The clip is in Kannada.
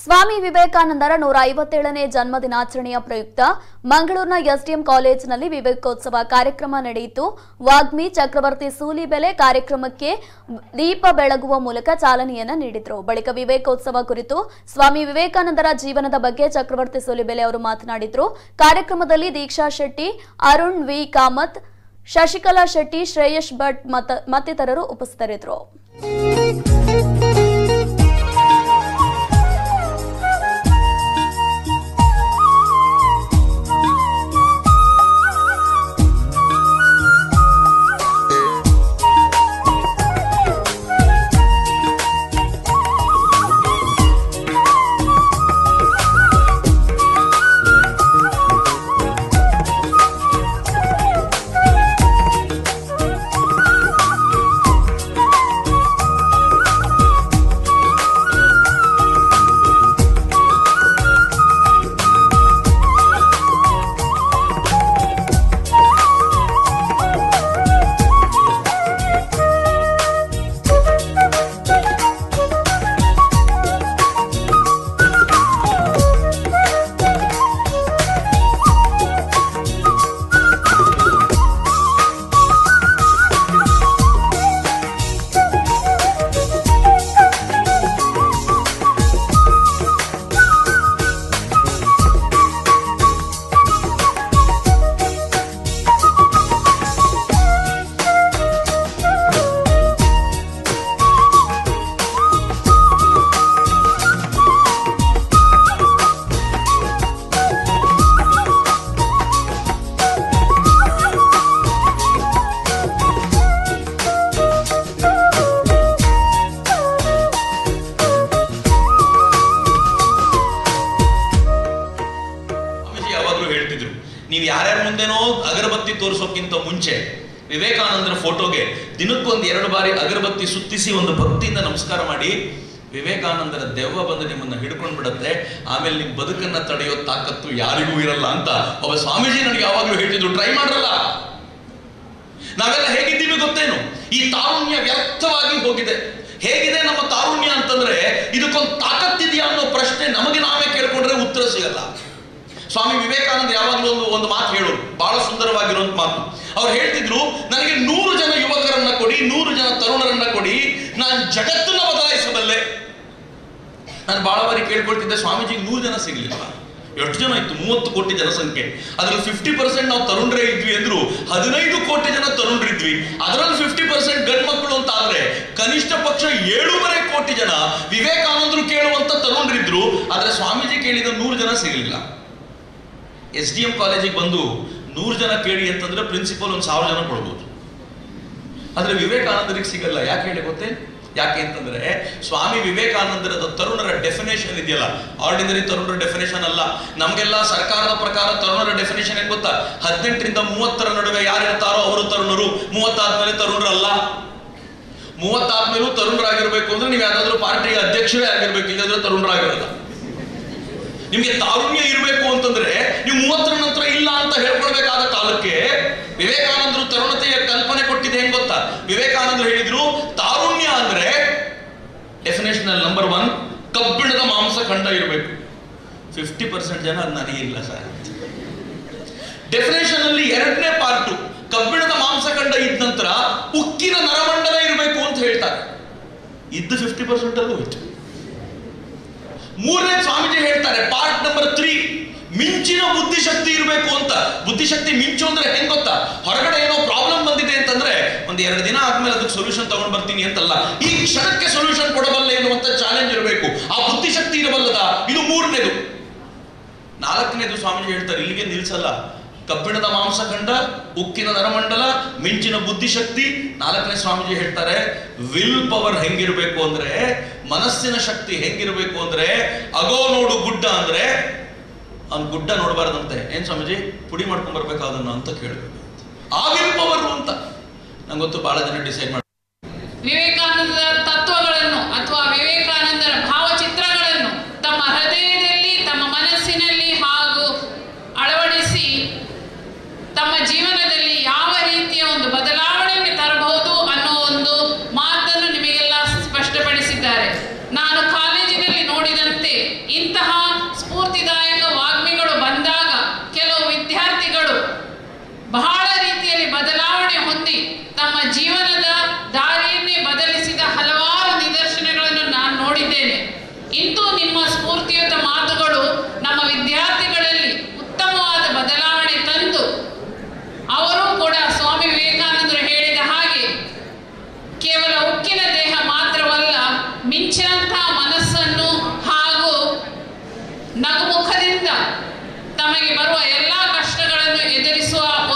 ಸ್ವಾಮಿ ವಿವೇಕಾನಂದರ ನೂರ ಐವತ್ತೇಳನೇ ಜನ್ಮ ದಿನಾಚರಣೆಯ ಪ್ರಯುಕ್ತ ಮಂಗಳೂರಿನ ಎಸ್ಡಿಎಂ ಕಾಲೇಜಿನಲ್ಲಿ ವಿವೇಕೋತ್ಸವ ಕಾರ್ಯಕ್ರಮ ನಡೆಯಿತು ವಾಗ್ಮಿ ಚಕ್ರವರ್ತಿ ಸೂಲಿಬೆಲೆ ಕಾರ್ಯಕ್ರಮಕ್ಕೆ ದೀಪ ಬೆಳಗುವ ಮೂಲಕ ಚಾಲನೆಯನ್ನ ನೀಡಿದ್ರು ಬಳಿಕ ವಿವೇಕೋತ್ಸವ ಕುರಿತು ಸ್ವಾಮಿ ವಿವೇಕಾನಂದರ ಜೀವನದ ಬಗ್ಗೆ ಚಕ್ರವರ್ತಿ ಸೂಲಿಬೆಲೆ ಅವರು ಮಾತನಾಡಿದ್ರು ಕಾರ್ಯಕ್ರಮದಲ್ಲಿ ದೀಕ್ಷಾ ಶೆಟ್ಟಿ ಅರುಣ್ ವಿ ಕಾಮತ್ ಶಶಿಕಲಾ ಶೆಟ್ಟಿ ಶ್ರೇಯಸ್ ಭಟ್ ಮತ್ತ- ಮತ್ತಿತರರು ಉಪಸ್ಥಿತರಿದ್ದರು ಸ್ವಾಮೀಜಿ ಯಾವಾಗಲೂ ಹೇಳ್ತಿದ್ರು ನೀವು ಯಾರ್ಯಾರ ಮುಂದೆನೋ ಅಗರಬತ್ತಿ ತೋರಿಸೋಕ್ಕಿಂತ ಮುಂಚೆ ವಿವೇಕಾನಂದರ ಫೋಟೋಗೆ ದಿನಕ್ಕೊಂದು ಎರಡು ಬಾರಿ ಅಗರಬತ್ತಿ ಸುತ್ತಿಸಿ ಒಂದು ಭಕ್ತಿಯಿಂದ ನಮಸ್ಕಾರ ಮಾಡಿ ವಿವೇಕಾನಂದರ ದೆವ್ವ ಬಂದು ನಿಮ್ಮನ್ನ ಹಿಡ್ಕೊಂಡು ಬಿಡುತ್ತೆ ಆಮೇಲೆ ನಿಮ್ಮ ಬದುಕನ್ನ ತಡೆಯೋ ತಾಕತ್ತು ಯಾರಿಗೂ ಇರಲ್ಲ ಅಂತ ಒಬ್ಬ ಸ್ವಾಮೀಜಿ ನನಗೆ ಯಾವಾಗಲೂ ಹೇಳ್ತಿದ್ರು ಟ್ರೈ ಮಾಡ್ರಲ್ಲ ನಾವೆಲ್ಲ ಹೇಗಿದ್ದೀವಿ ಗೊತ್ತೇನು ಈ ತಾರುಣ್ಯ ವ್ಯರ್ಥವಾಗಿ ಹೋಗಿದೆ ಹೇಗಿದೆ ನಮ್ಮ ತಾರುಣ್ಯ ಅಂತಂದ್ರೆ ಇದಕ್ಕೊಂದು ತಾಕತ್ತಿದೆಯಾ ಅನ್ನೋ ಪ್ರಶ್ನೆ ನಮಗೆ ನಾವೇ ಕೇಳ್ಕೊಂಡ್ರೆ ಉತ್ತರ ಸಿಗಲ್ಲ ಸ್ವಾಮಿ ವಿವೇಕಾನಂದ ಯಾವಾಗಲೂ ಒಂದು ಒಂದು ಮಾತು ಹೇಳೋರು ಬಹಳ ಸುಂದರವಾಗಿರುವಂತ ಮಾತು ಅವ್ರು ಹೇಳ್ತಿದ್ರು ನನಗೆ ನೂರು ಜನ ಯುವಕರನ್ನ ಕೊಡಿ ನೂರು ಜನ ತರುಣರನ್ನ ಕೊಡಿ ನಾನು ಜಗತ್ತನ್ನ ಬದಲಾಯಿಸಬಲ್ಲೆ ನಾನು ಬಹಳ ಬಾರಿ ಕೇಳ್ಕೊಳ್ತಿದ್ದೆ ಸ್ವಾಮೀಜಿಗೆ ನೂರು ಜನ ಸಿಗ್ಲಿಲ್ಲ ಎಷ್ಟು ಜನ ಇತ್ತು ಮೂವತ್ತು ಕೋಟಿ ಜನಸಂಖ್ಯೆ ಅದ್ರಲ್ಲಿ ಫಿಫ್ಟಿ ಪರ್ಸೆಂಟ್ ನಾವು ತರುಣರೇ ಇದ್ವಿ ಅಂದ್ರು ಹದಿನೈದು ಕೋಟಿ ಜನ ತರುಣರಿದ್ವಿ ಅದರಲ್ಲಿ ಫಿಫ್ಟಿ ಪರ್ಸೆಂಟ್ ಗಂಡ್ ಮಕ್ಕಳು ಅಂತ ಆದ್ರೆ ಕನಿಷ್ಠ ಪಕ್ಷ ಏಳೂವರೆ ಕೋಟಿ ಜನ ವಿವೇಕಾನಂದರು ಕೇಳುವಂತ ತರುಣರಿದ್ರು ಆದ್ರೆ ಸ್ವಾಮೀಜಿ ಕೇಳಿದ ನೂರು ಜನ ಸಿಗಲಿಲ್ಲ ಎಸ್ ಡಿ ಎಂ ಕಾಲೇಜಿಗೆ ಬಂದು ನೂರು ಜನ ಕೇಳಿ ಅಂತಂದ್ರೆ ಪ್ರಿನ್ಸಿಪಲ್ ಒಂದು ಸಾವಿರ ಜನ ಕೊಡ್ಬೋದು ಆದ್ರೆ ವಿವೇಕಾನಂದರಿಗೆ ಸಿಗಲ್ಲ ಯಾಕೆ ಹೇಳಿ ಗೊತ್ತೇ ಯಾಕೆ ಅಂತಂದ್ರೆ ಸ್ವಾಮಿ ವಿವೇಕಾನಂದರ ತರುಣರ ಡೆಫಿನೇಷನ್ ಇದೆಯಲ್ಲ ಆರ್ಡಿನರಿ ತರುಣರ ಡೆಫಿನೇಷನ್ ಅಲ್ಲ ನಮಗೆಲ್ಲ ಸರ್ಕಾರದ ಪ್ರಕಾರ ತರುಣರ ಡೆಫಿನೇಷನ್ ಏನ್ ಗೊತ್ತಾ ಹದಿನೆಂಟರಿಂದ ಮೂವತ್ತರ ನಡುವೆ ಯಾರಿರ್ತಾರೋ ಅವರು ತರುಣರು ಮೂವತ್ತಾದ್ಮೇಲೆ ತರುಣರಲ್ಲ ಮೂವತ್ತಾದ್ಮೇಲೂ ತರುಣರಾಗಿರ್ಬೇಕು ಅಂದ್ರೆ ನೀವು ಯಾವ್ದಾದ್ರು ಪಾರ್ಟಿಯ ಅಧ್ಯಕ್ಷರೇ ಆಗಿರ್ಬೇಕು ಇಲ್ಲದ್ರೆ ತರುಣರಾಗಿರಲ್ಲ ನಿಮ್ಗೆ ತಾರುಣ್ಯ ಇರಬೇಕು ಅಂತಂದ್ರೆ ನೀವು ಮೂವತ್ತರ ನಂತರ ಇಲ್ಲ ಅಂತ ಹೇಳ್ಕೊಳ್ಬೇಕಾದ ಕಾಲಕ್ಕೆ ವಿವೇಕಾನಂದರು ತರುಣತೆಯ ಕಲ್ಪನೆ ಕೊಟ್ಟಿದೆ ಹೆಂಗ್ ಗೊತ್ತಾ ವಿವೇಕಾನಂದರು ಹೇಳಿದ್ರು ತಾರುಣ್ಯ ಅಂದ್ರೆ ಡೆಫಿನೇಷನ್ ಅಲ್ಲಿ ನಂಬರ್ ಒನ್ ಕಬ್ಬಿಣದ ಮಾಂಸ ಖಂಡ ಇರಬೇಕು ಫಿಫ್ಟಿ ಪರ್ಸೆಂಟ್ ಜನ ಅದು ನನಗೆ ಇಲ್ಲ ಸರ್ ಡೆಫಿನೇಷನ್ ಅಲ್ಲಿ ಎರಡನೇ ಪಾರ್ಟು ಕಬ್ಬಿಣದ ಮಾಂಸಖಂಡ ಇದ್ದ ನಂತರ ಉಕ್ಕಿನ ನರಮಂಡಲ ಇರಬೇಕು ಅಂತ ಹೇಳ್ತಾರೆ ಇದ್ದು ಫಿಫ್ಟಿ ಪರ್ಸೆಂಟ್ ಅಲ್ಲೂ ಹೋಯ್ತು ಮೂರನೇ ಸ್ವಾಮೀಜಿ ಹೇಳ್ತಾರೆ ಪಾರ್ಟ್ ನಂಬರ್ ತ್ರೀ ಮಿಂಚಿನ ಬುದ್ಧಿಶಕ್ತಿ ಇರಬೇಕು ಅಂತ ಬುದ್ಧಿಶಕ್ತಿ ಮಿಂಚು ಅಂದ್ರೆ ಹೆಂಗ್ ಗೊತ್ತಾ ಹೊರಗಡೆ ಏನೋ ಪ್ರಾಬ್ಲಮ್ ಬಂದಿದೆ ಅಂತಂದ್ರೆ ಒಂದ್ ಎರಡು ದಿನ ಆದ್ಮೇಲೆ ಅದಕ್ಕೆ ಸೊಲ್ಯೂಷನ್ ತಗೊಂಡ್ ಬರ್ತೀನಿ ಅಂತಲ್ಲ ಈ ಕ್ಷಣಕ್ಕೆ ಸೊಲ್ಯೂಷನ್ ಕೊಡಬಲ್ಲೆ ಎನ್ನುವಂತ ಚಾಲೆಂಜ್ ಇರಬೇಕು ಆ ಬುದ್ಧಿಶಕ್ತಿ ಇರಬಲ್ಲದ ಇದು ಮೂರನೇದು ನಾಲ್ಕನೇದು ಸ್ವಾಮೀಜಿ ಹೇಳ್ತಾರೆ ಇಲ್ಲಿಗೆ ನಿಲ್ಸಲ್ಲ ಕಬ್ಬಿಣದ ಮಾಂಸಖಂಡ ಉಕ್ಕಿನ ನರಮಂಡಲ ಮಿಂಚಿನ ಬುದ್ಧಿಶಕ್ತಿ ನಾಲ್ಕನೇ ಸ್ವಾಮೀಜಿ ಹೇಳ್ತಾರೆ ವಿಲ್ ಪವರ್ ಹೆಂಗಿರ್ಬೇಕು ಅಂದ್ರೆ ಮನಸ್ಸಿನ ಶಕ್ತಿ ಹೆಂಗಿರ್ಬೇಕು ಅಂದ್ರೆ ಅಗೋ ನೋಡು ಗುಡ್ಡ ಅಂದ್ರೆ ಅವ್ನ್ ಗುಡ್ಡ ನೋಡಬಾರ್ದಂತೆ ಏನ್ ಸ್ವಾಮೀಜಿ ಪುಡಿ ಮಾಡ್ಕೊಂಡ್ ಬರ್ಬೇಕು ಅದನ್ನ ಅಂತ ಕೇಳಬೇಕು ಆ ವಿಲ್ ಪವರ್ ಅಂತ ನಂಗೆ ಗೊತ್ತು ಬಹಳ ಜನ ಡಿಸೈಡ್ ಮಾಡಿ ವಿವೇಕಾನಂದರ ತತ್ವಗಳನ್ನು ಅಥವಾ ವಿವೇಕಾನಂದರ ಭಾವಚಿತ್ರಗಳನ್ನು ತಮ್ಮ ಹೃದಯದಲ್ಲಿ ತಮ್ಮ ಮನಸ್ಸಿನಲ್ಲಿ ಹಾಗೂ ಅಳವಡಿಸಿ ತಮ್ಮ ಜೀವನದಲ್ಲಿ ಯಾವ ರೀತಿಯ ಒಂದು ಬದಲಾವಣೆಯನ್ನು ತರಬಹುದು ಅನ್ನೋ ಒಂದು ಮಾತನ್ನು ನಿಮಗೆಲ್ಲ ಸ್ಪಷ್ಟಪಡಿಸಿದ್ದಾರೆ ನಾನು ಕಾಲೇಜಿನಲ್ಲಿ ನೋಡಿದಂತೆ ಮಿಂಚಿನಂತಹ ಮನಸ್ಸನ್ನು ಹಾಗೂ ನಗುಮುಖದಿಂದ ತಮಗೆ ಬರುವ